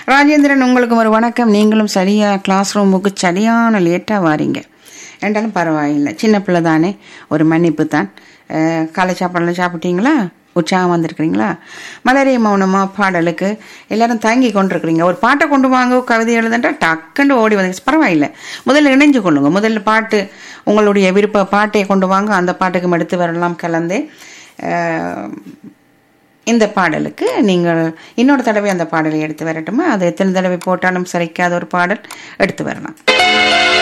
ராஜேந்திரன் உங்களுக்கு ஒரு வணக்கம் நீங்களும் சரியா கிளாஸ் ரூமுக்கு சரியான லேட்டாக வாரீங்க ரெண்டாலும் பரவாயில்லை சின்ன பிள்ளை தானே ஒரு மன்னிப்பு தான் அஹ், காலை சாப்பாடுலாம் சாப்பிட்டீங்களா உற்சாகம் வந்திருக்கிறீங்களா மலரே மௌனமா பாடலுக்கு எல்லாரும் தங்கி கொண்டிருக்கிறீங்க ஒரு பாட்டை கொண்டு வாங்க கவிதை எழுதுன்றா டக்குன்னு ஓடி வந்து பரவாயில்லை முதல்ல இணைஞ்சு கொள்ளுங்க முதல்ல பாட்டு உங்களுடைய விருப்ப பாட்டை கொண்டு வாங்க அந்த பாட்டுக்கு எடுத்து வரலாம் கலந்து அஹ், இந்த பாடலுக்கு நீங்கள் இன்னொரு தடவை அந்த பாடலை எடுத்து வரட்டுமா அது எத்தனை தடவை போட்டாலும் சரிக்காத ஒரு பாடல் எடுத்து வரலாம்